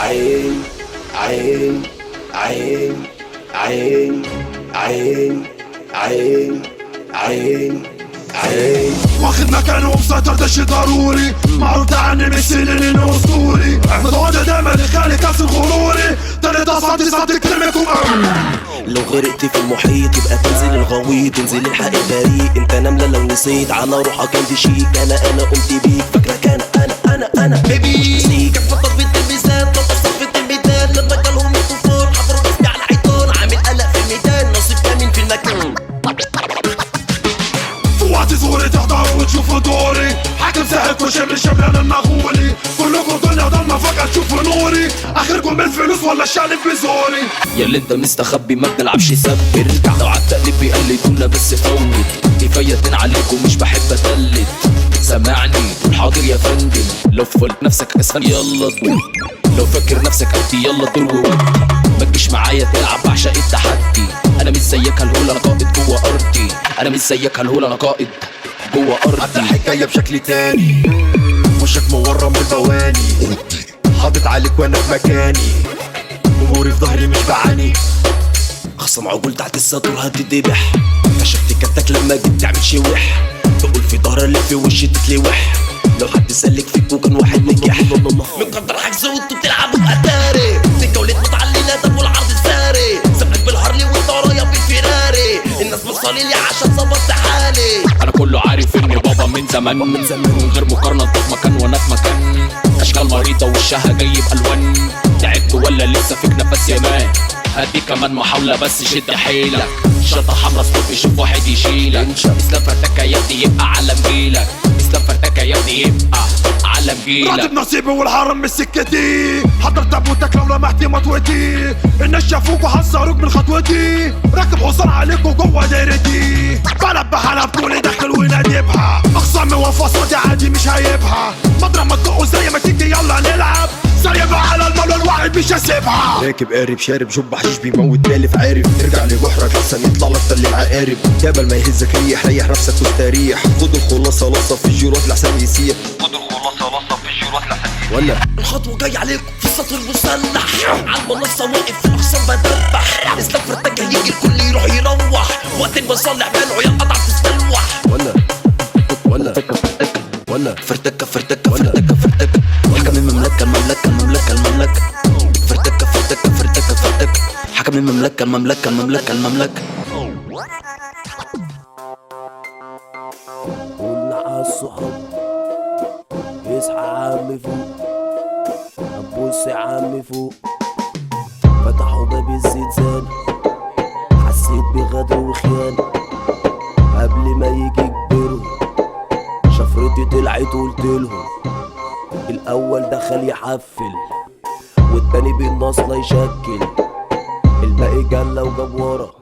عين عين عين عين عين عين عين عين واخد مكانه ومسيطر ده شي ضروري معروف عني من سنين انه اسطوري احمد عودة دايما يخلي كاس الغروري تاني ده صوتي صوتي كلمكم لو غرقت في المحيط يبقى تنزل الغويط انزل الحق البريء انت نملة لو نسيت على روحك انت شيك انا انا قمت بيك فاكرك انا انا انا انا بيبي سنيك اتفضل في التلفزيون لو قصر في الميدان لما جالهم الطوفان حفروا اسمي على حيطان عامل قلق في الميدان نصيب كامل في المكان في وقت زوري تحضروا وتشوفوا دوري حاكم ساحق وشبل شبلان المغولي كلكم دنيا ضلمة فجأة تشوفوا نوري اخركم بالفلوس ولا الشعب بزوري يا اللي انت مستخبي ما بتلعبش سب ارجع لو عالتقليد بيقلدونا بس فوت كفاية اتنين عليكم مش بحب اتقلد سامعني قول حاضر يا فندم لو فولت نفسك اسفل يلا دور لو فاكر نفسك قد يلا دور وودي ما تجيش معايا تلعب بعشق التحدي انا مش زيك هالهول انا قائد جوه ارضي انا مش زيك هالهول انا قائد جوه ارضي الحكاية بشكل تاني وشك مورم بالبواني حاطط عليك وانا في مكاني اموري في ظهري مش بعاني خصم عقول تحت السطور هتتذبح كشفت كتك لما جيت تعمل شوح تقول في ظهر اللي في وشي تتلوح لو حد سلك فيك وكان واحد نجح مقدر حجز وانتوا بتلعبوا بأتاري سكة وليت متعلقة دم والعرض الساري سابقك بالهارلي وانت ورايا بالفيراري الناس بصالي لي عشان ظبطت حالي انا كله عارف اني بابا من زمان من زمان من غير مقارنة انت في مكان وانا في مكان اشكال مريضة وشها جاي بألوان تعبت ولا لسه فيك نفس يا مان هدي كمان محاولة بس شد حيلك شرطة حمرا ستوب شوف واحد يشيلك اسلام فرتكة يا ابني يبقى علم جيلك اسلام فرتكة يا ابني يبقى علم جيلك راتب نصيبي والحرم من سكتي حضر تابوتك لو لمحتي مطوتي الناس شافوك وحذروك من خطوتي راكب حصان عليك وجوه دايرتي بلبح على بطولي داخل ونادبها اخصامي وفصلتي عادي مش هيبها مضرب ما تدقوا زي ما تيجي يلا نلعب سايبها على المولى الواحد مش هسيبها راكب قارب شارب شب حشيش بيموت تالف عارف ارجع لجحرك احسن يطلع لك تل العقارب جبل ما يهزك ريح ريح نفسك واستريح خد الخلاصة لصة في الجيرات لحسن يسيح خد الخلاصة لصة في الجيرات لحسن ولا الخطوة جاي عليكم في السطر المسلح على المنصة واقف في الأقسام بدبح اسلام فرتكة يجي الكل يروح يروح وقت بصلح بلعه يا قطع تستلوح ولا ولا ولا فرتكة فرتكة فرتكة فرتكة حكم المملكة المملكة المملكة المملكة فرتكة فرتكة فرتكة فرتكة حكم المملكة المملكة المملكة المملكة قلنا عالصحاب اصحى يا عم فوق طب بص يا عم فوق فتحوا باب الزنزانة حسيت بغدر وخيانة قبل ما يجي كبرهم شفرتي طلعت قلتلهم الأول دخل يحفل والتاني بالنصلة يشكل الباقي جلة وجاب ورا